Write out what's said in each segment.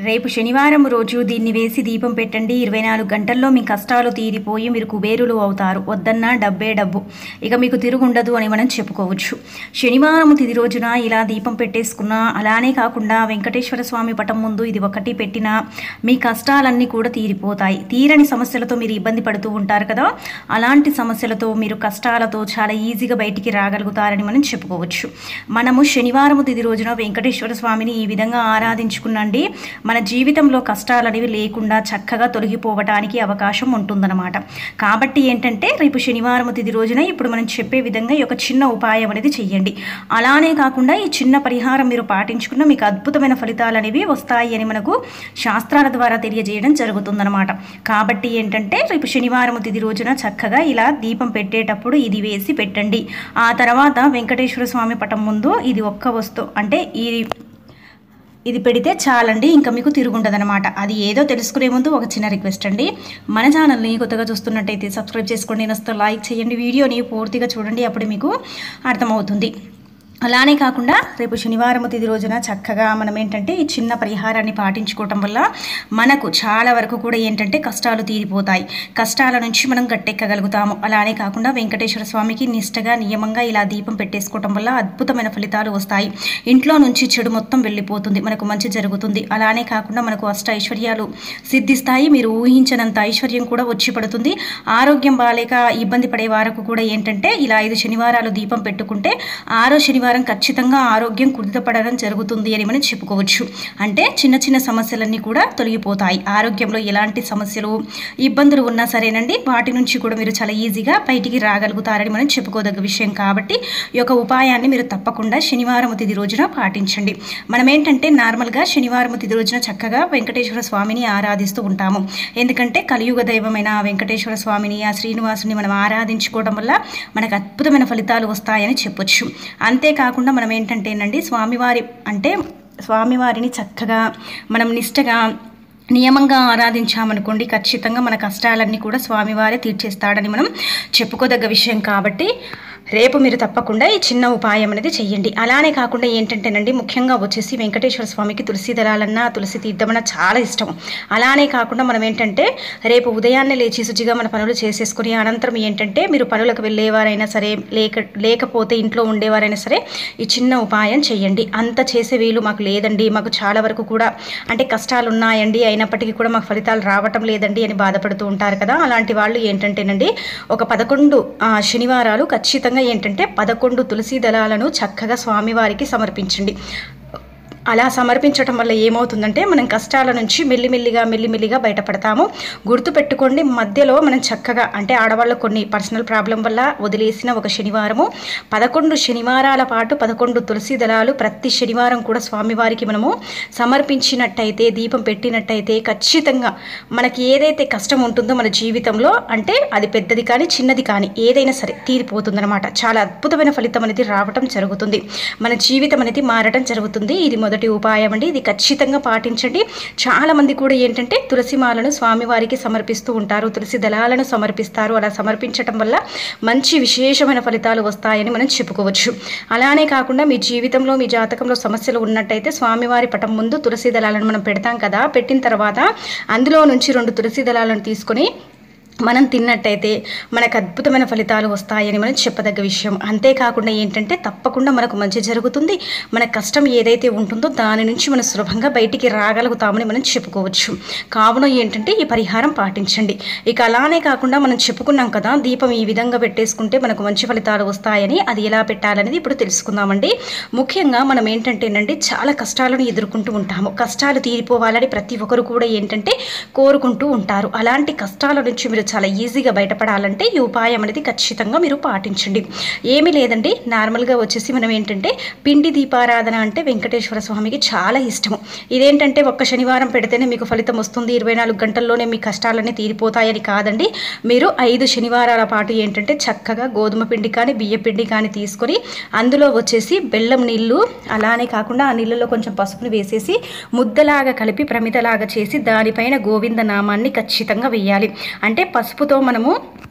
రేపు శనివారం రోజు దీన్ని వేసి దీపం పెట్టండి ఇరవై నాలుగు గంటల్లో మీ కష్టాలు తీరిపోయి మీరు కుబేరులు అవుతారు వద్దన్నా డబ్బే డబ్బు ఇక మీకు తిరుగుండదు అని మనం చెప్పుకోవచ్చు శనివారం తిది రోజున ఇలా దీపం పెట్టేసుకున్నా అలానే కాకుండా వెంకటేశ్వర స్వామి పటం ముందు ఇది ఒకటి పెట్టినా మీ కష్టాలన్నీ కూడా తీరిపోతాయి తీరని సమస్యలతో మీరు ఇబ్బంది పడుతూ ఉంటారు కదా అలాంటి సమస్యలతో మీరు కష్టాలతో చాలా ఈజీగా బయటికి రాగలుగుతారని మనం చెప్పుకోవచ్చు మనము శనివారం తిది రోజున వెంకటేశ్వర స్వామిని ఈ విధంగా ఆరాధించుకున్నండి మన జీవితంలో కష్టాలు అనేవి లేకుండా చక్కగా తొలగిపోవటానికి అవకాశం ఉంటుందన్నమాట కాబట్టి ఏంటంటే రేపు శనివారం తిది రోజున ఇప్పుడు మనం చెప్పే విధంగా ఈ యొక్క చిన్న ఉపాయం అనేది చెయ్యండి అలానే కాకుండా ఈ చిన్న పరిహారం మీరు పాటించుకున్న మీకు అద్భుతమైన ఫలితాలు అనేవి వస్తాయి అని మనకు శాస్త్రాల ద్వారా తెలియజేయడం జరుగుతుందన్నమాట కాబట్టి ఏంటంటే రేపు శనివారం తిది రోజున చక్కగా ఇలా దీపం పెట్టేటప్పుడు ఇది వేసి పెట్టండి ఆ తర్వాత వెంకటేశ్వర స్వామి పటం ముందు ఇది ఒక్క వస్తువు అంటే ఈ ఇది పెడితే చాలండి ఇంకా మీకు తిరుగుండదనమాట అది ఏదో తెలుసుకునే ముందు ఒక చిన్న రిక్వెస్ట్ అండి మన ఛానల్ని కొత్తగా చూస్తున్నట్టయితే సబ్స్క్రైబ్ చేసుకోండి నచ్చితే లైక్ చేయండి వీడియోని పూర్తిగా చూడండి అప్పుడు మీకు అర్థమవుతుంది అలానే కాకుండా రేపు శనివారం తిది రోజున చక్కగా మనం ఏంటంటే ఈ చిన్న పరిహారాన్ని పాటించుకోవటం వల్ల మనకు చాలా వరకు కూడా ఏంటంటే కష్టాలు తీరిపోతాయి కష్టాల నుంచి మనం గట్టెక్కగలుగుతాము అలానే కాకుండా వెంకటేశ్వర స్వామికి నిష్టగా నియమంగా ఇలా దీపం పెట్టేసుకోవటం వల్ల అద్భుతమైన ఫలితాలు వస్తాయి ఇంట్లో నుంచి చెడు మొత్తం వెళ్ళిపోతుంది మనకు మంచి జరుగుతుంది అలానే కాకుండా మనకు అష్ట ఐశ్వర్యాలు సిద్ధిస్తాయి మీరు ఊహించనంత ఐశ్వర్యం కూడా వచ్చి పడుతుంది ఆరోగ్యం బాలేక ఇబ్బంది పడే వారికి కూడా ఏంటంటే ఇలా ఐదు శనివారాలు దీపం పెట్టుకుంటే ఆరో శనివారం ఖచ్చితంగా ఆరోగ్యం కుదుటపడడం జరుగుతుంది అని మనం చెప్పుకోవచ్చు అంటే చిన్న చిన్న సమస్యలన్నీ కూడా తొలగిపోతాయి ఆరోగ్యంలో ఎలాంటి సమస్యలు ఇబ్బందులు ఉన్నా సరేనండి వాటి నుంచి కూడా మీరు చాలా ఈజీగా బయటికి రాగలుగుతారని మనం చెప్పుకోదగ్గ విషయం కాబట్టి ఈ యొక్క ఉపాయాన్ని మీరు తప్పకుండా శనివారం తిది రోజున పాటించండి మనం ఏంటంటే నార్మల్గా శనివారం తిది రోజున చక్కగా వెంకటేశ్వర స్వామిని ఆరాధిస్తూ ఉంటాము ఎందుకంటే కలియుగ దైవమైన ఆ వెంకటేశ్వర స్వామిని ఆ శ్రీనివాసుని మనం ఆరాధించుకోవడం వల్ల మనకు అద్భుతమైన ఫలితాలు వస్తాయని చెప్పొచ్చు అంతేకాకుండా మనం ఏంటంటేనండి స్వామివారి అంటే స్వామివారిని చక్కగా మనం నిష్టగా నియమంగా ఆరాధించామనుకోండి ఖచ్చితంగా మన కష్టాలన్నీ కూడా స్వామివారే తీర్చేస్తాడని మనం చెప్పుకోదగ్గ విషయం కాబట్టి రేపు మీరు తప్పకుండా ఈ చిన్న ఉపాయం అనేది చెయ్యండి అలానే కాకుండా ఏంటంటేనండి ముఖ్యంగా వచ్చేసి వెంకటేశ్వర స్వామికి తులసి దళాలన్నా తులసి తీర్థమన్నా చాలా ఇష్టం అలానే కాకుండా మనం ఏంటంటే రేపు ఉదయాన్నే లేచి శుచిగా మన పనులు చేసేసుకుని అనంతరం ఏంటంటే మీరు పనులకు వెళ్ళేవారైనా సరే లేక లేకపోతే ఇంట్లో ఉండేవారైనా సరే ఈ చిన్న ఉపాయం చేయండి అంత చేసే వీలు మాకు లేదండి మాకు చాలా వరకు కూడా అంటే కష్టాలు ఉన్నాయండి అయినప్పటికీ కూడా మాకు ఫలితాలు రావటం లేదండి అని బాధపడుతూ ఉంటారు కదా అలాంటి వాళ్ళు ఏంటంటేనండి ఒక పదకొండు ఆ, శనివారాలు ఖచ్చితంగా ఏంటంటే పదకొండు తులసి దళాలను చక్కగా స్వామివారికి సమర్పించండి అలా సమర్పించడం వల్ల ఏమవుతుందంటే మనం కష్టాల నుంచి మెల్లిమెల్లిగా మెల్లిమెల్లిగా బయటపడతాము గుర్తుపెట్టుకోండి మధ్యలో మనం చక్కగా అంటే ఆడవాళ్ళ కొన్ని పర్సనల్ ప్రాబ్లం వల్ల వదిలేసిన ఒక శనివారము పదకొండు శనివారాల పాటు పదకొండు తులసి దళాలు ప్రతి శనివారం కూడా స్వామివారికి మనము సమర్పించినట్టయితే దీపం పెట్టినట్టయితే ఖచ్చితంగా మనకి ఏదైతే కష్టం ఉంటుందో మన జీవితంలో అంటే అది పెద్దది కానీ చిన్నది కానీ ఏదైనా సరే తీరిపోతుందన్నమాట చాలా అద్భుతమైన ఫలితం అనేది రావటం జరుగుతుంది మన జీవితం అనేది మారటం జరుగుతుంది ఇది మొదటి ఉపాయం అండి ఇది ఖచ్చితంగా పాటించండి చాలా మంది కూడా ఏంటంటే తులసి మాలను స్వామివారికి సమర్పిస్తూ ఉంటారు తులసి దళాలను సమర్పిస్తారు అలా సమర్పించటం వల్ల మంచి విశేషమైన ఫలితాలు వస్తాయని మనం చెప్పుకోవచ్చు అలానే కాకుండా మీ జీవితంలో మీ జాతకంలో సమస్యలు ఉన్నట్టయితే స్వామివారి పటం ముందు తులసి దళాలను మనం పెడతాం కదా పెట్టిన తర్వాత అందులో నుంచి రెండు తులసి దళాలను తీసుకొని మనం తిన్నట్టయితే మనకు అద్భుతమైన ఫలితాలు వస్తాయని మనం చెప్పదగ్గ విషయం అంతేకాకుండా ఏంటంటే తప్పకుండా మనకు మంచి జరుగుతుంది మన కష్టం ఏదైతే ఉంటుందో దాని నుంచి మనం సులభంగా బయటికి రాగలుగుతామని మనం చెప్పుకోవచ్చు కావున ఏంటంటే ఈ పరిహారం పాటించండి ఇక అలానే కాకుండా మనం చెప్పుకున్నాం కదా దీపం ఈ విధంగా పెట్టేసుకుంటే మనకు మంచి ఫలితాలు వస్తాయని అది ఎలా పెట్టాలనేది ఇప్పుడు తెలుసుకుందామండి ముఖ్యంగా మనం ఏంటంటేనండి చాలా కష్టాలను ఎదుర్కొంటూ ఉంటాము కష్టాలు తీరిపోవాలని ప్రతి ఒక్కరు కూడా ఏంటంటే కోరుకుంటూ ఉంటారు అలాంటి కష్టాల నుంచి మీరు చాలా ఈజీగా బయటపడాలంటే ఈ ఉపాయం అనేది ఖచ్చితంగా మీరు పాటించండి ఏమీ లేదండి నార్మల్గా వచ్చేసి మనం ఏంటంటే పిండి దీపారాధన అంటే వెంకటేశ్వర స్వామికి చాలా ఇష్టము ఇదేంటంటే ఒక్క శనివారం పెడితేనే మీకు ఫలితం వస్తుంది ఇరవై నాలుగు గంటల్లోనే మీ కష్టాలన్నీ తీరిపోతాయని కాదండి మీరు ఐదు శనివారాల పాటు ఏంటంటే చక్కగా గోధుమ పిండి కానీ బియ్య పిండి కానీ తీసుకొని అందులో వచ్చేసి బెల్లం నీళ్ళు అలానే కాకుండా ఆ నీళ్ళలో కొంచెం పసుపుని వేసేసి ముద్దలాగా కలిపి ప్రమిదలాగా చేసి దానిపైన గోవింద నామాన్ని ఖచ్చితంగా వేయాలి అంటే పసుపుతో మనము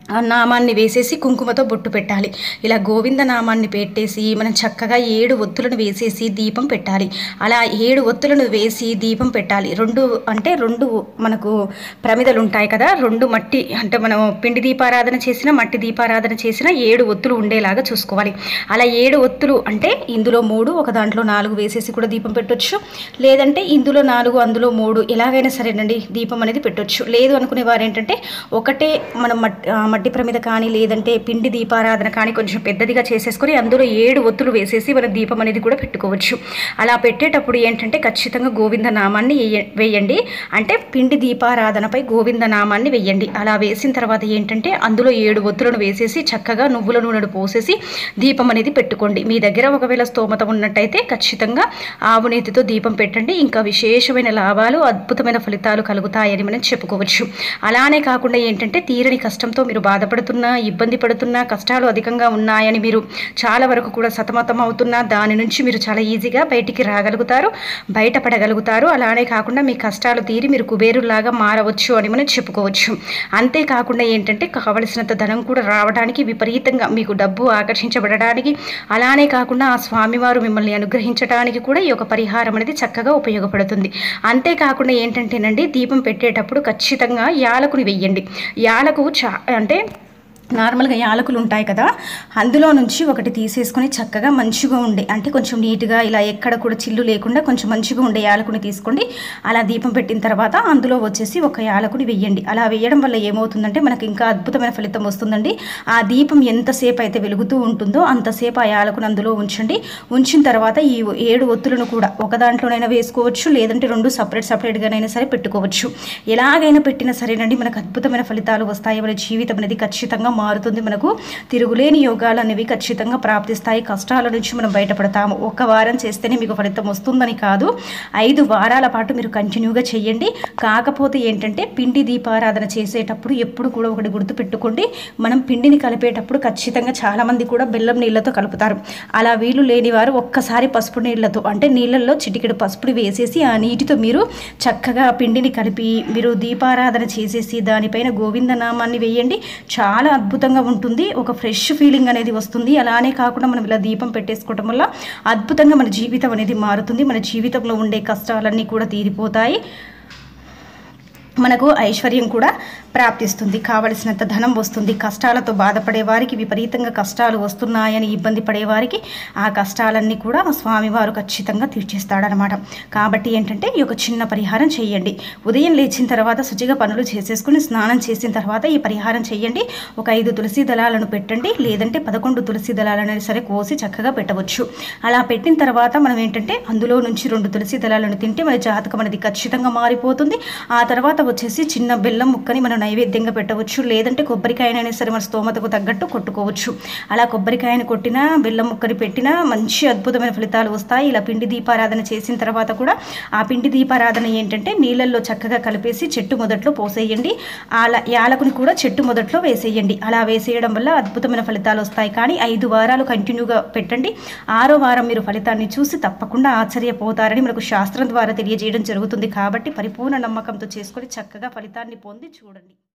ఆ నామాన్ని వేసేసి కుంకుమతో బొట్టు పెట్టాలి ఇలా గోవింద నామాన్ని పెట్టేసి మనం చక్కగా ఏడు ఒత్తులను వేసేసి దీపం పెట్టాలి అలా ఏడు ఒత్తులను వేసి దీపం పెట్టాలి రెండు అంటే రెండు మనకు ప్రమిదలు ఉంటాయి కదా రెండు మట్టి అంటే మనం పిండి దీపారాధన చేసిన మట్టి దీపారాధన చేసిన ఏడు ఒత్తులు ఉండేలాగా చూసుకోవాలి అలా ఏడు ఒత్తులు అంటే ఇందులో మూడు ఒక దాంట్లో నాలుగు వేసేసి కూడా దీపం పెట్టొచ్చు లేదంటే ఇందులో నాలుగు అందులో మూడు ఎలాగైనా సరేనండి దీపం అనేది పెట్టొచ్చు లేదు అనుకునే వారు ఏంటంటే ఒకటే మనం మట్టి ఆ, మట్టి ప్రమిద కానీ లేదంటే పిండి దీపారాధన కానీ కొంచెం పెద్దదిగా చేసేసుకొని అందులో ఏడు ఒత్తులు వేసేసి మనం దీపం అనేది కూడా పెట్టుకోవచ్చు అలా పెట్టేటప్పుడు ఏంటంటే ఖచ్చితంగా గోవింద నామాన్ని వేయ- వేయండి అంటే పిండి దీపారాధనపై గోవింద నామాన్ని వేయండి అలా వేసిన తర్వాత ఏంటంటే అందులో ఏడు ఒత్తులను వేసేసి చక్కగా నువ్వుల నూనెను పోసేసి దీపం అనేది పెట్టుకోండి మీ దగ్గర ఒకవేళ స్తోమత ఉన్నట్టయితే ఖచ్చితంగా ఆవు నేతితో దీపం పెట్టండి ఇంకా విశేషమైన లాభాలు అద్భుతమైన ఫలితాలు కలుగుతాయని మనం చెప్పుకోవచ్చు అలానే కాకుండా ఏంటంటే తీరని కష్టంతో మీరు బాధపడుతున్నా ఇబ్బంది పడుతున్నా కష్టాలు అధికంగా ఉన్నాయని మీరు చాలా వరకు కూడా సతమతం అవుతున్నా దాని నుంచి మీరు చాలా ఈజీగా బయటికి రాగలుగుతారు బయటపడగలుగుతారు అలానే కాకుండా మీ కష్టాలు తీరి మీరు కుబేరులాగా మారవచ్చు అని మనం చెప్పుకోవచ్చు అంతేకాకుండా ఏంటంటే కావలసినంత ధనం కూడా రావడానికి విపరీతంగా మీకు డబ్బు ఆకర్షించబడడానికి అలానే కాకుండా ఆ స్వామివారు మిమ్మల్ని అనుగ్రహించడానికి కూడా ఈ యొక్క పరిహారం అనేది చక్కగా ఉపయోగపడుతుంది అంతేకాకుండా ఏంటంటేనండి దీపం పెట్టేటప్పుడు ఖచ్చితంగా యాలకుని వెయ్యండి యాలకు చా అంటే నార్మల్గా యాలకులు ఉంటాయి కదా అందులో నుంచి ఒకటి తీసేసుకొని చక్కగా మంచిగా ఉండే అంటే కొంచెం నీట్గా ఇలా ఎక్కడ కూడా చిల్లు లేకుండా కొంచెం మంచిగా ఉండే యాలకుని తీసుకోండి అలా దీపం పెట్టిన తర్వాత అందులో వచ్చేసి ఒక యాలకుని వెయ్యండి అలా వేయడం వల్ల ఏమవుతుందంటే మనకి ఇంకా అద్భుతమైన ఫలితం వస్తుందండి ఆ దీపం ఎంతసేపు అయితే వెలుగుతూ ఉంటుందో అంతసేపు ఆ యాలకుని అందులో ఉంచండి ఉంచిన తర్వాత ఈ ఏడు ఒత్తులను కూడా ఒక దాంట్లోనైనా వేసుకోవచ్చు లేదంటే రెండు సపరేట్ సపరేట్గానైనా సరే పెట్టుకోవచ్చు ఎలాగైనా పెట్టినా సరేనండి మనకు అద్భుతమైన ఫలితాలు వస్తాయి మన జీవితం అనేది ఖచ్చితంగా మారుతుంది మనకు తిరుగులేని యోగాలు అనేవి ఖచ్చితంగా ప్రాప్తిస్తాయి కష్టాల నుంచి మనం బయటపడతాము ఒక వారం చేస్తేనే మీకు ఫలితం వస్తుందని కాదు ఐదు వారాల పాటు మీరు కంటిన్యూగా చేయండి కాకపోతే ఏంటంటే పిండి దీపారాధన చేసేటప్పుడు ఎప్పుడు కూడా ఒకటి గుర్తుపెట్టుకోండి మనం పిండిని కలిపేటప్పుడు ఖచ్చితంగా చాలామంది కూడా బెల్లం నీళ్ళతో కలుపుతారు అలా వీలు లేని వారు ఒక్కసారి పసుపు నీళ్ళతో అంటే నీళ్ళల్లో చిటికెడు పసుపుని వేసేసి ఆ నీటితో మీరు చక్కగా ఆ పిండిని కలిపి మీరు దీపారాధన చేసేసి దానిపైన గోవింద నామాన్ని వేయండి చాలా అద్భుతంగా ఉంటుంది ఒక ఫ్రెష్ ఫీలింగ్ అనేది వస్తుంది అలానే కాకుండా మనం ఇలా దీపం పెట్టేసుకోవడం వల్ల అద్భుతంగా మన జీవితం అనేది మారుతుంది మన జీవితంలో ఉండే కష్టాలన్నీ కూడా తీరిపోతాయి మనకు ఐశ్వర్యం కూడా ప్రాప్తిస్తుంది కావలసినంత ధనం వస్తుంది కష్టాలతో బాధపడే వారికి విపరీతంగా కష్టాలు వస్తున్నాయని ఇబ్బంది పడేవారికి ఆ కష్టాలన్నీ కూడా ఆ స్వామివారు ఖచ్చితంగా తీర్చేస్తాడనమాట కాబట్టి ఏంటంటే ఈ యొక్క చిన్న పరిహారం చేయండి ఉదయం లేచిన తర్వాత శుచిగా పనులు చేసేసుకుని స్నానం చేసిన తర్వాత ఈ పరిహారం చేయండి ఒక ఐదు తులసి దళాలను పెట్టండి లేదంటే పదకొండు తులసి దళాలను సరే కోసి చక్కగా పెట్టవచ్చు అలా పెట్టిన తర్వాత మనం ఏంటంటే అందులో నుంచి రెండు తులసి దళాలను తింటే మన జాతకం అనేది ఖచ్చితంగా మారిపోతుంది ఆ తర్వాత వచ్చేసి చిన్న బెల్లం ముక్కని మనం నైవేద్యంగా పెట్టవచ్చు లేదంటే కొబ్బరికాయనైనా సరే మన స్తోమతకు తగ్గట్టు కొట్టుకోవచ్చు అలా కొబ్బరికాయని కొట్టినా బెల్లం ముక్కని పెట్టినా మంచి అద్భుతమైన ఫలితాలు వస్తాయి ఇలా పిండి దీపారాధన చేసిన తర్వాత కూడా ఆ పిండి దీపారాధన ఏంటంటే నీళ్ళల్లో చక్కగా కలిపేసి చెట్టు మొదట్లో పోసేయండి అలా యాలకుని కూడా చెట్టు మొదట్లో వేసేయండి అలా వేసేయడం వల్ల అద్భుతమైన ఫలితాలు వస్తాయి కానీ ఐదు వారాలు కంటిన్యూగా పెట్టండి ఆరో వారం మీరు ఫలితాన్ని చూసి తప్పకుండా ఆశ్చర్యపోతారని మనకు శాస్త్రం ద్వారా తెలియజేయడం జరుగుతుంది కాబట్టి పరిపూర్ణ నమ్మకంతో చేసుకొని చక్కగా ఫలితాన్ని పొంది చూడండి